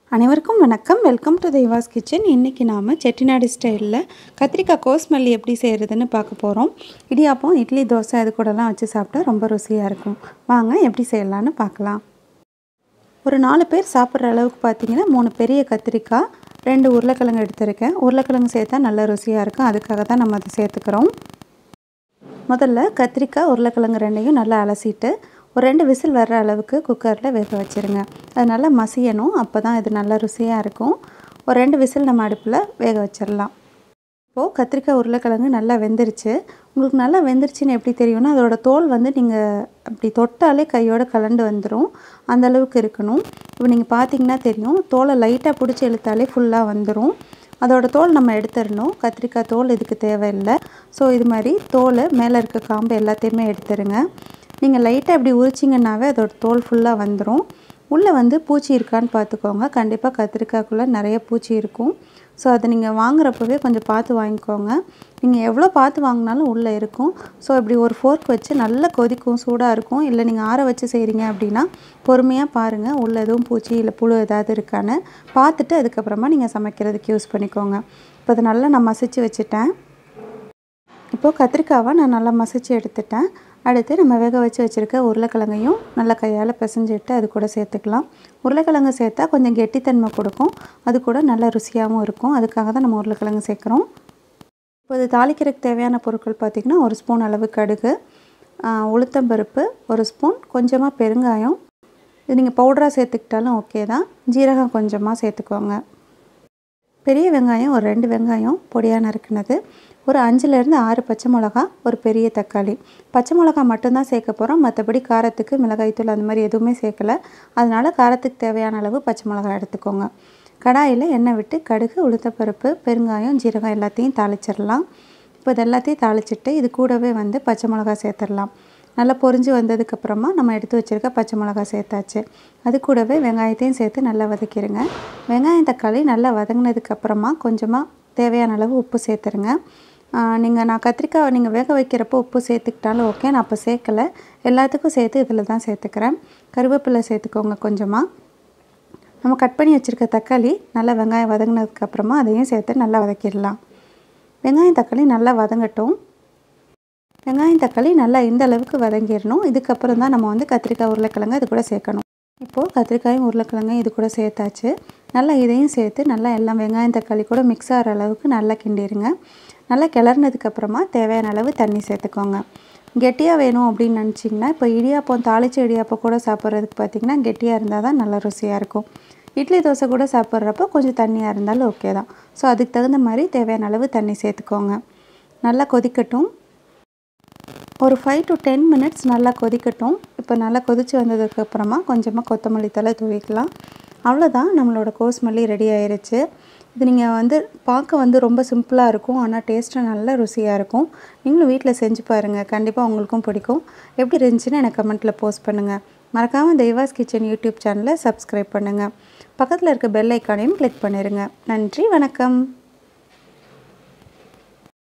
அனைவருக்கும் வணக்கம் welcome to தெய்வாஸ் kitchen இன்றைக்கி நாம் செட்டிநாடு ஸ்டைலில் கத்திரிக்காய் கோஸ்மல்லி எப்படி செய்கிறதுன்னு பார்க்க போகிறோம் இடியாப்பம் இட்லி தோசை அது கூடலாம் வச்சு சாப்பிட்டா ரொம்ப ருசியாக இருக்கும் வாங்க எப்படி செய்யலான்னு பார்க்கலாம் ஒரு நாலு பேர் சாப்பிட்ற அளவுக்கு பார்த்தீங்கன்னா மூணு பெரிய கத்திரிக்காய் ரெண்டு உருளைக்கிழங்கு எடுத்திருக்கேன் உருளைக்கிழங்கு சேர்த்தா நல்ல ருசியாக இருக்கும் அதுக்காக தான் நம்ம அதை சேர்த்துக்கிறோம் முதல்ல கத்திரிக்காய் உருளைக்கிழங்கு ரெண்டையும் நல்லா அலசிட்டு ஒரு ரெண்டு விசில் வர்ற அளவுக்கு குக்கரில் வேக வச்சுருங்க அது நல்லா மசியணும் அப்போ தான் இது நல்லா ருசியாக இருக்கும் ஒரு ரெண்டு விசில் நம்ம அடுப்பில் வேக வச்சிடலாம் இப்போது கத்திரிக்காய் உருளைக்கிழங்கு நல்லா வெந்துருச்சு உங்களுக்கு நல்லா வெந்துருச்சுன்னு எப்படி தெரியும்னா அதோட தோல் வந்து நீங்கள் அப்படி தொட்டாலே கையோட கலண்டு வந்துடும் அந்த அளவுக்கு இருக்கணும் இப்போ நீங்கள் பார்த்தீங்கன்னா தெரியும் தோலை லைட்டாக பிடிச்சி இழுத்தாலே ஃபுல்லாக வந்துடும் அதோட தோல் நம்ம எடுத்துடணும் கத்திரிக்காய் தோல் இதுக்கு தேவையில்லை ஸோ இது மாதிரி தோல் மேலே இருக்க காம்பு எல்லாத்தையுமே எடுத்துருங்க நீங்கள் லைட்டாக இப்படி உரிச்சிங்கன்னாவே அதோட தோல் ஃபுல்லாக வந்துடும் உள்ளே வந்து பூச்சி இருக்கான்னு பார்த்துக்கோங்க கண்டிப்பாக கத்திரிக்காய்க்குள்ளே நிறைய பூச்சி இருக்கும் ஸோ அதை நீங்கள் வாங்குறப்பவே கொஞ்சம் பார்த்து வாங்கிக்கோங்க நீங்கள் எவ்வளோ பார்த்து வாங்கினாலும் உள்ளே இருக்கும் ஸோ இப்படி ஒரு ஃபோர்க் வச்சு நல்லா கொதிக்கும் சூடாக இருக்கும் இல்லை நீங்கள் ஆற வச்சு செய்கிறீங்க அப்படின்னா பொறுமையாக பாருங்கள் உள்ளே எதுவும் பூச்சி இல்லை புழு ஏதாவது இருக்கான்னு பார்த்துட்டு அதுக்கப்புறமா நீங்கள் சமைக்கிறதுக்கு யூஸ் பண்ணிக்கோங்க இப்போ அதை நல்லா நான் மசிச்சு வச்சுட்டேன் இப்போது கத்திரிக்காவை நான் நல்லா மசிச்சு எடுத்துட்டேன் அடுத்து நம்ம வேக வச்சு வச்சுருக்க உருளைக்கிழங்கையும் நல்லா கையால் பிசைஞ்சிட்டு அது கூட சேர்த்துக்கலாம் உருளைக்கிழங்கு சேர்த்தா கொஞ்சம் கெட்டித்தன்மை கொடுக்கும் அது கூட நல்ல ருசியாகவும் இருக்கும் அதுக்காக தான் நம்ம உருளைக்கிழங்கு சேர்க்குறோம் இப்போ இது தாளிக்கிறதுக்கு தேவையான பொருட்கள் பார்த்திங்கன்னா ஒரு ஸ்பூன் அளவு கடுகு உளுத்தம்பருப்பு ஒரு ஸ்பூன் கொஞ்சமாக பெருங்காயம் இது நீங்கள் பவுடராக சேர்த்துக்கிட்டாலும் ஓகே தான் ஜீரகம் கொஞ்சமாக சேர்த்துக்கோங்க பெரிய வெங்காயம் ஒரு ரெண்டு வெங்காயம் பொடியாக நறுக்குனது ஒரு அஞ்சுலேருந்து ஆறு பச்சை மிளகா ஒரு பெரிய தக்காளி பச்சை மிளகா மட்டும்தான் சேர்க்க போகிறோம் மற்றபடி காரத்துக்கு மிளகாய்த்தூள் அந்த மாதிரி எதுவுமே சேர்க்கலை அதனால் காரத்துக்கு தேவையான அளவு பச்சை மிளகா எடுத்துக்கோங்க கடாயில் எண்ணெய் விட்டு கடுகு உளுத்தப்பருப்பு பெருங்காயம் ஜீரகம் எல்லாத்தையும் தாளிச்சிடலாம் இப்போ இது எல்லாத்தையும் தாளிச்சிட்டு இது கூடவே வந்து பச்சை மிளகா சேர்த்துடலாம் நல்லா பொரிஞ்சு வந்ததுக்கப்புறமா நம்ம எடுத்து வச்சுருக்க பச்சை மிளகா சேர்த்தாச்சு அது கூடவே வெங்காயத்தையும் சேர்த்து நல்லா வதக்கிடுங்க வெங்காயம் தக்காளி நல்லா வதங்கினதுக்கப்புறமா கொஞ்சமாக தேவையான அளவு உப்பு சேர்த்துருங்க நீங்கள் நான் கத்திரிக்காய் நீங்கள் வேக வைக்கிறப்போ உப்பு சேர்த்துக்கிட்டாலும் ஓகே நான் அப்போ சேர்க்கலை எல்லாத்துக்கும் சேர்த்து இதில் தான் சேர்த்துக்கிறேன் கருவேப்பிலை சேர்த்துக்கோங்க கொஞ்சமாக நம்ம கட் பண்ணி வச்சுருக்க தக்காளி நல்லா வெங்காயம் வதங்கினதுக்கப்புறமா அதையும் சேர்த்து நல்லா வதக்கிடலாம் வெங்காயம் தக்காளி நல்லா வதங்கட்டும் வெங்காயம் தக்காளி நல்லா இந்த அளவுக்கு வதங்கிடணும் இதுக்கப்புறம் தான் நம்ம வந்து கத்திரிக்காய் உருளைக்கிழங்கு இது கூட சேர்க்கணும் இப்போது கத்திரிக்காயும் உருளைக்கிழங்கும் இது கூட சேர்த்தாச்சு நல்லா இதையும் சேர்த்து நல்லா எல்லாம் வெங்காயம் தக்காளி கூட மிக்ஸ் ஆகிற அளவுக்கு நல்லா கிண்டிடுங்க நல்லா கிளறினதுக்கப்புறமா தேவையான அளவு தண்ணி சேர்த்துக்கோங்க கெட்டியாக வேணும் அப்படின்னு நினச்சிங்கன்னா இப்போ இடியாப்பம் தாளிச்ச இடியாப்பம் கூட சாப்பிட்றதுக்கு பார்த்திங்கன்னா கெட்டியாக இருந்தால் தான் நல்லா ருசியாக இருக்கும் இட்லி தோசை கூட சாப்பிட்றப்போ கொஞ்சம் தண்ணியாக இருந்தாலும் ஓகே தான் ஸோ அதுக்கு தகுந்த மாதிரி தேவையான அளவு தண்ணி சேர்த்துக்கோங்க நல்லா கொதிக்கட்டும் ஒரு ஃபைவ் டு டென் மினிட்ஸ் நல்லா கொதிக்கட்டும் இப்போ நல்லா கொதித்து வந்ததுக்கப்புறமா கொஞ்சமாக கொத்தமல்லி தலை தூவிக்கலாம் அவ்வளோதான் நம்மளோட கோஸ்மல்லி ரெடி ஆயிருச்சு இது நீங்கள் வந்து பார்க்க வந்து ரொம்ப சிம்பிளாக இருக்கும் ஆனால் டேஸ்ட்டு நல்ல ருசியாக இருக்கும் நீங்களும் வீட்டில் செஞ்சு பாருங்கள் கண்டிப்பாக உங்களுக்கும் பிடிக்கும் எப்படி இருந்துச்சுன்னு எனக்கு கமெண்ட்டில் போஸ்ட் பண்ணுங்கள் மறக்காமல் தெய்வாஸ் கிச்சன் யூடியூப் சேனலை சப்ஸ்கிரைப் பண்ணுங்கள் பக்கத்தில் இருக்க பெல் ஐக்கானையும் கிளிக் பண்ணிடுங்க நன்றி வணக்கம்